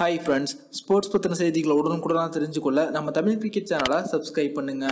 hi friends sports பற்றின செய்திகளை உடனுக்குடனாக தெரிஞ்சுக்கொள்ள நம்ம தமிழ் கிரிக்கெட் சேனலை சப்ஸ்கிரைப் பண்ணுங்க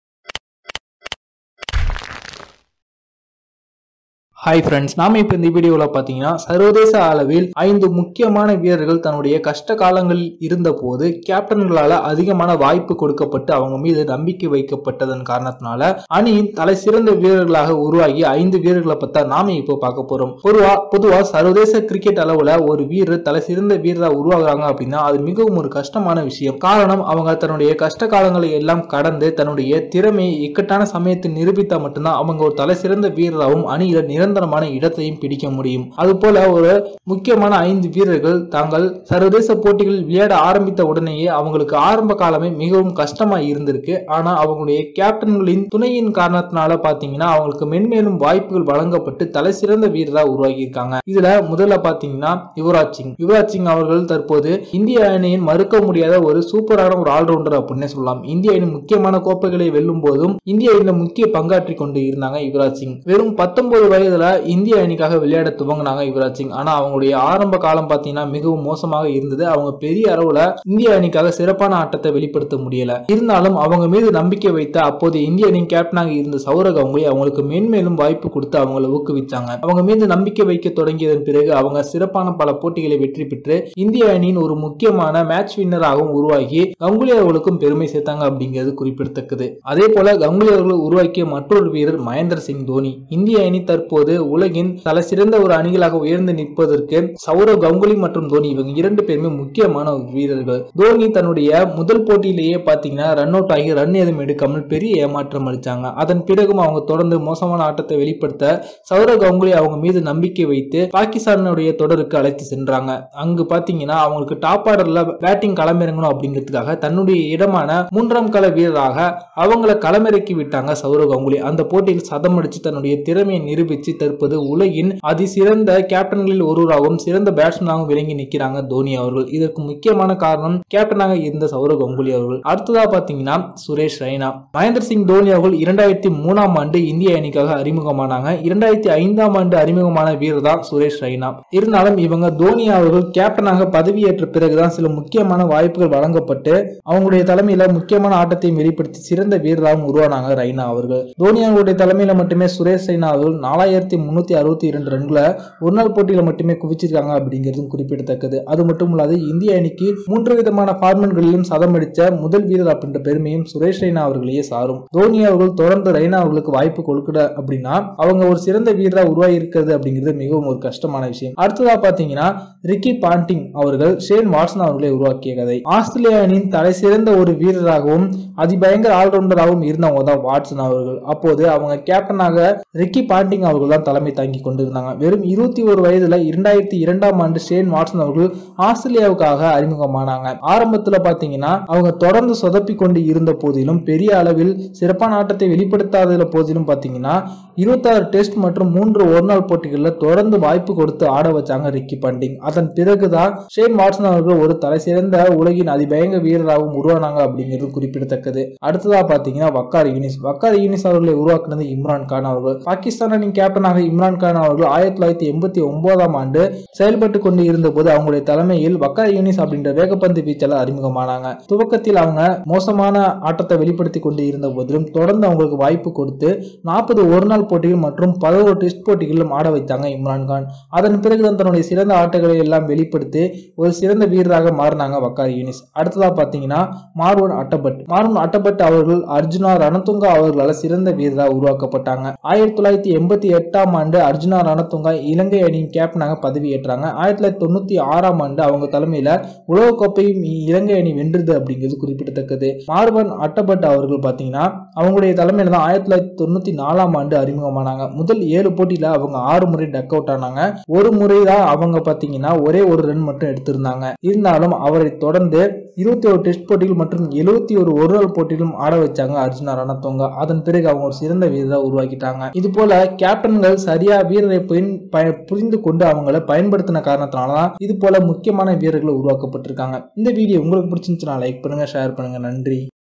ஹாய் ஃப்ரெண்ட்ஸ் நாம இப்போ இந்த வீடியோவில் பார்த்தீங்கன்னா சர்வதேச அளவில் ஐந்து முக்கியமான வீரர்கள் தன்னுடைய கஷ்ட காலங்களில் இருந்தபோது கேப்டன்களால் அதிகமான வாய்ப்பு கொடுக்கப்பட்டு அவங்க மீது நம்பிக்கை வைக்கப்பட்டதன் காரணத்தினால அணியின் தலை சிறந்த வீரர்களாக உருவாகி ஐந்து வீரர்களை பற்றி நாம இப்போ பார்க்க போறோம் பொதுவா பொதுவா சர்வதேச கிரிக்கெட் அளவுல ஒரு வீரர் தலை சிறந்த வீரராக உருவாகுறாங்க அப்படின்னா அது மிகவும் ஒரு கஷ்டமான விஷயம் காரணம் அவங்க தன்னுடைய கஷ்ட காலங்களை எல்லாம் கடந்து தன்னுடைய திறமையை இக்கட்டான சமயத்தில் நிரூபித்தா மட்டும்தான் அவங்க ஒரு தலை சிறந்த வீரராகவும் அணியில நிரந்தரமான இடத்தையும் பிடிக்க முடியும் அதுபோல ஒரு முக்கியமான ஐந்து வீரர்கள் தாங்கள் சர்வதேச போட்டிகளில் விளையாட ஆரம்பித்த உடனேயே அவங்களுக்கு ஆரம்ப காலமே மிகவும் கஷ்டமா இருந்திருக்கு ஆனா அவங்களுடைய கேப்டன்களின் துணையின் காரணத்தினால பாத்தீங்கன்னா அவங்களுக்கு மென்மேலும் வாய்ப்புகள் வழங்கப்பட்டு தலை சிறந்த வீரரா உருவாகி இருக்காங்க இதுல முதல்ல பாத்தீங்கன்னா யுவராஜ் சிங் யுவராஜ் சிங் அவர்கள் தற்போது இந்திய அணியின் மறுக்க முடியாத ஒரு சூப்பரான ஒரு ஆல்ரவுண்டர் அப்படின்னே சொல்லலாம் இந்திய அணி முக்கியமான கோப்பைகளை வெல்லும் போதும் இந்திய அணியில முக்கிய பங்காற்றி கொண்டு இருந்தாங்க யுவராஜ் சிங் வெறும் பத்தொன்பது வயதுல இந்திய அணிக்காக விளையாட துவங்கினாங்க யுவராஜ் சிங் ஆனா அவங்களுடைய ஆரம்ப காலம் பாத்தீங்கன்னா மிகவும் மோசமாக இருந்தது அவங்க பெரிய அளவுல இந்திய அணிக்காக சிறப்பான ஆட்டத்தை வெளிப்படுத்த முடியல இருந்தாலும் அவங்க மீது நம்பிக்கை வைத்த அப்போது இந்திய அணி கேப்டனாக இருந்த சௌரவ் கங்குலி அவங்களுக்கு மென்மேலும் வாய்ப்பு கொடுத்து அவங்களை ஊக்குவிச்சாங்க அவங்க மீது நம்பிக்கை வைக்க தொடங்கியதன் பிறகு அவங்க சிறப்பான பல போட்டிகளை வெற்றி பெற்று இந்திய அணியின் ஒரு முக்கியமான மேட்ச் வின்னராகவும் உருவாகி கங்குலி அவர்களுக்கும் பெருமை சேர்த்தாங்க அப்படிங்கிறது குறிப்பிடத்தக்கது அதே போல கங்குலி அவர்கள் உருவாக்கிய மற்றொரு வீரர் மகேந்திர சிங் தோனி இந்திய அணி தற்போது உலகின் தலை சிறந்த ஒரு அணிகளாக உயர்ந்து நிற்பதற்கு சௌரவ் கங்குலி மற்றும் தோனி இவங்க இரண்டு பேருமே முக்கியமான வீரர்கள் தோனி தன்னுடைய முதல் போட்டியிலேயே பாத்தீங்கன்னா ரன் அவுட் ஆகி ரன் எதுவும் எடுக்காமல் பெரிய ஏமாற்றம் அளிச்சாங்க அதன் பிறகும் அவங்க தொடர்ந்து மோசமான ஆட்டத்தை வெளிப்படுத்த சௌரவ் கங்குலி அவங்க மீது நம்பிக்கை வைத்து பாகிஸ்தானுடைய தொடருக்கு அழைத்து சென்றாங்க அங்கு பாத்தீங்கன்னா அவங்களுக்கு டாப் ஆர்டர்ல பேட்டிங் களமிறங்கணும் அப்படிங்கிறதுக்காக தன்னுடைய இடமான மூன்றாம் கள வீரராக அவங்கள களமிறக்கி விட்டாங்க சௌரவ் கங்குலி அந்த போட்டியில் சதம் அடிச்சு தன்னுடைய திறமையை நிரூபித்து தற்போது உலகின் அதி சிறந்த கேப்டன்களில் ஒருவராகவும் சிறந்த பேட்ஸ்மேனாகவும் விளங்கி நிற்கிறாங்க தோனி அவர்கள் இதற்கு முக்கியமான காரணம் கேப்டனாக இருந்த சௌரவ் கங்குலி அவர்கள் அடுத்ததா பாத்தீங்கன்னா சுரேஷ் ரெய்னா மகேந்திர சிங் தோனி அவர்கள் இரண்டாயிரத்தி மூணாம் ஆண்டு இந்திய அணிக்காக அறிமுகமானாங்க இரண்டாயிரத்தி ஐந்தாம் ஆண்டு அறிமுகமான வீரர் தான் சுரேஷ் ரெய்னா இருந்தாலும் இவங்க தோனி அவர்கள் கேப்டனாக பதவியேற்ற பிறகுதான் சில முக்கியமான வாய்ப்புகள் வழங்கப்பட்டு அவங்களுடைய தலைமையில முக்கியமான ஆட்டத்தையும் வெளிப்படுத்தி சிறந்த வீரராகவும் உருவானாங்க ரெய்னா அவர்கள் தோனி அவர்களுடைய தலைமையில மட்டுமே சுரேஷ் ரெய்னா அவர்கள் நாலாயிரத்தி முன்னூத்தி அறுபத்தி இரண்டு ரன்களை ஒரு நாள் போட்டியில மட்டுமே குவிச்சிருக்காங்க அப்படிங்கிறதும் குறிப்பிடத்தக்கது அது மட்டும் இல்லாது இந்திய அணிக்கு மூன்று விதமான ஃபார்மெட்களிலும் சதம் அடித்த முதல் வீரர் அப்படின்ற பெருமையும் சுரேஷ் ரெய்னா அவர்களையே சாரும் தோனி அவர்கள் தொடர்ந்து ரெய்னா அவர்களுக்கு வாய்ப்பு கொடுக்கல அப்படின்னா அவங்க ஒரு சிறந்த வீரரா உருவாகி இருக்கிறது அப்படிங்கிறது மிகவும் ஒரு கஷ்டமான விஷயம் அடுத்ததா பாத்தீங்கன்னா ரிக்கி பாண்டிங் அவர்கள் ஷேன் வாட்சன் அவர்களை உருவாக்கிய கதை ஆஸ்திரேலிய அணியின் தலை சிறந்த ஒரு வீரராகவும் அதிபயங்கர ஆல்ரவுண்டராகவும் இருந்தவங்க தான் வாட்சன் அவர்கள் அப்போது அவங்க கேப்டனாக ரிக்கி பாண்டிங் அவர்கள் தான் தலைமை தாங்கி கொண்டிருந்தாங்க வெறும் இருபத்தி ஒரு வயதுல இரண்டாயிரத்தி இரண்டாம் ஆண்டு ஷேன் வாட்சன் அவர்கள் ஆஸ்திரேலியாவுக்காக அறிமுகமானாங்க ஆரம்பத்துல பாத்தீங்கன்னா அவங்க தொடர்ந்து சொதப்பி கொண்டு இருந்த போதிலும் பெரிய அளவில் சிறப்பான ஆட்டத்தை வெளிப்படுத்தாத போதிலும் பாத்தீங்கன்னா இருபத்தாறு டெஸ்ட் மற்றும் மூன்று ஒருநாள் போட்டிகளில் தொடர்ந்து வாய்ப்பு கொடுத்து ஆட வச்சாங்க ரிக்கி பண்டிங் அதன் பிறகுதான் ஷேன் வாட்சன் அவர்கள் ஒரு தலை சிறந்த உலகின் அதிபயங்க வீரராகவும் உருவானாங்க அப்படிங்கிறது குறிப்பிடத்தக்கது அடுத்ததா பாத்தீங்கன்னா வக்கார் யூனிஸ் வக்கார் யூனிஸ் அவர்களை உருவாக்குனது இம்ரான் கான் அவர்கள் பாகிஸ்தான் அணியின் கேப்டனாக இம்ரான் கான் அவர்கள் ஆயிரத்தி தொள்ளாயிரத்தி எண்பத்தி ஒன்பதாம் ஆண்டு செயல்பட்டு கொண்டு இருந்த போது அவங்களுடைய தலைமையில் வக்கார் யூனிஸ் அப்படின்ற வேகப்பந்து வீச்சாளர் அறிமுகமானாங்க துவக்கத்தில் அவங்க மோசமான ஆட்டத்தை வெளிப்படுத்தி கொண்டு இருந்த போதிலும் தொடர்ந்து அவங்களுக்கு வாய்ப்பு கொடுத்து நாற்பது ஒரு நாள் போட்டிகள் மற்றும் பதினோரு டெஸ்ட் போட்டிகளிலும் ஆட வைத்தாங்க இம்ரான் கான் அதன் பிறகுதான் தன்னுடைய சிறந்த ஆட்டங்களை எல்லாம் வெளிப்படுத்தி ஒரு சிறந்த வீரராக மாறினாங்க வக்கார் யூனிஸ் அடுத்ததா பாத்தீங்கன்னா மார்வன் அட்டபட் மார்வன் அட்டபட் அவர்கள் அர்ஜுனா ரணதுங்கா அவர்களால் சிறந்த வீரராக உருவாக்கப்பட்டாங்க ஆயிரத்தி தொள்ளாயிரத்தி எண்பத்தி எட்டாம் ஆண்டு அர்ஜுனா ரணதுங்கா இலங்கை அணியின் கேப்டனாக பதவியேற்றாங்க ஆயிரத்தி தொள்ளாயிரத்தி தொண்ணூத்தி ஆறாம் ஆண்டு அவங்க தலைமையில உலகக்கோப்பையும் இலங்கை அணி வென்றது அப்படிங்கிறது குறிப்பிடத்தக்கது மார்வன் அட்டபட் அவர்கள் பாத்தீங்கன்னா அவங்களுடைய தலைமையில தான் ஆயிரத்தி தொள்ளாயிரத்தி தொண்ணூத்தி நாலாம் ஆண்டு அறிமுகமானாங்க முதல் ஏழு போட்டியில அவங்க ஆறு முறை டக் அவுட் ஆனாங்க ஒரு முறை தான் அவங்க பாத்தீங்கன்னா ஒரே ஒரு ரன் மட்டும் எடுத்திருந்தாங்க இருந்தாலும் அவரை தொடர்ந்து இருபத்தி ஒரு டெஸ்ட் போட்டிகள் மற்றும் எழுபத்தி ஒரு ஒரு நாள் போட்டியிலும் ஆட வச்சாங்க அர்ஜுனா ரணத்தோங்க அதன் பிறகு அவங்க ஒரு சிறந்த வீரரை உருவாக்கிட்டாங்க இது போல கேப்டன்கள் சரியா வீரரை புரிந்து கொண்டு அவங்கள பயன்படுத்தின காரணத்தினால தான் இது போல முக்கியமான வீரர்கள் உருவாக்கப்பட்டிருக்காங்க இந்த வீடியோ உங்களுக்கு பிடிச்சிருந்துச்சுன்னா லைக் பண்ணுங்க ஷேர் பண்ணுங்க நன்றி